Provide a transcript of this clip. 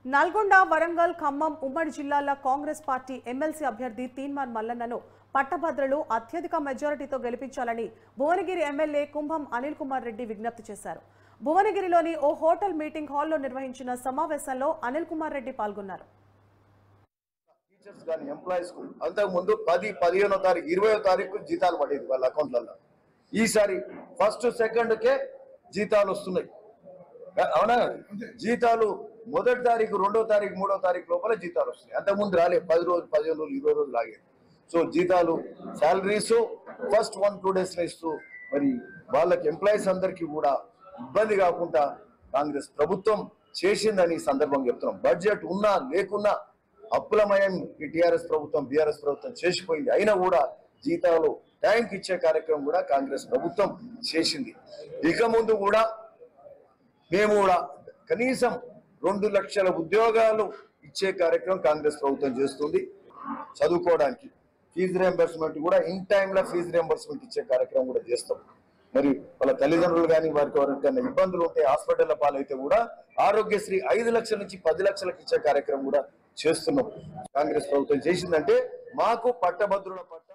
నల్గొండ వరంగల్ ఖమ్మం ఉమ్మడి జిల్లాల Congress party MLC అభ్యర్థి తీన్మార్ మల్లన్నను పట్టభద్రులు అత్యధిక మెజారిటీతో గెలిపించాలని భువనగిరి ఎమ్మెల్యే కుంభం అనిల్ కుమార్ రెడ్డి విజ్ఞప్తి చేశారు భువనగిరిలోని ఓ హోటల్ మీటింగ్ హాల్లో నిర్వహించిన సమావేశంలో అనిల్ కుమార్ రెడ్డి పాల్గొన్నారు టీచర్స్ కానీ ఎంప్లాయీస్ కు అంతకు ముందు పది పదిహేనో తారీఖు ఇరవయో తారీఖు జీతాలు పడేది వాళ్ళ అకౌంట్లలో ఈసారి ఫస్ట్ సెకండ్ కే జీతాలు వస్తున్నాయి అవునా జీతాలు మొదటి తారీఖు రెండో తారీఖు మూడో తారీఖు లోపల జీతాలు వస్తున్నాయి అంతకు ముందు రాలే పది రోజులు పదిహేను రోజులు ఇరవై రోజులు ఆగేది సో జీతాలు salaries first one two days ఇస్తూ మరి వాళ్ళకి ఎంప్లాయీస్ అందరికీ కూడా ఇబ్బంది కాకుండా కాంగ్రెస్ ప్రభుత్వం చేసిందని ఈ సందర్భంగా చెప్తున్నాం బడ్జెట్ ఉన్నా లేకున్నా అప్పులమయం ఈ టిఆర్ఎస్ ప్రభుత్వం బీఆర్ఎస్ ప్రభుత్వం చేసిపోయింది అయినా కూడా జీతాలు టైంకి ఇచ్చే కార్యక్రమం కూడా కాంగ్రెస్ ప్రభుత్వం చేసింది ఇక ముందు కూడా మేము కూడా కనీసం రెండు లక్షల ఉద్యోగాలు ఇచ్చే కార్యక్రమం కాంగ్రెస్ ప్రభుత్వం చేస్తుంది చదువుకోవడానికి ఫీజు రియంబర్స్మెంట్ కూడా ఇన్ టైంలో ఫీజు రియంబర్స్మెంట్ ఇచ్చే కార్యక్రమం కూడా చేస్తాం మరి వాళ్ళ తల్లిదండ్రులు కానీ వారికి ఎవరికైనా ఇబ్బందులు ఉంటే హాస్పిటల్ పాలైతే కూడా ఆరోగ్యశ్రీ ఐదు లక్షల నుంచి పది లక్షలకు ఇచ్చే కార్యక్రమం కూడా చేస్తున్నాం కాంగ్రెస్ ప్రభుత్వం చేసిందంటే మాకు పట్టభద్రుల పట్ల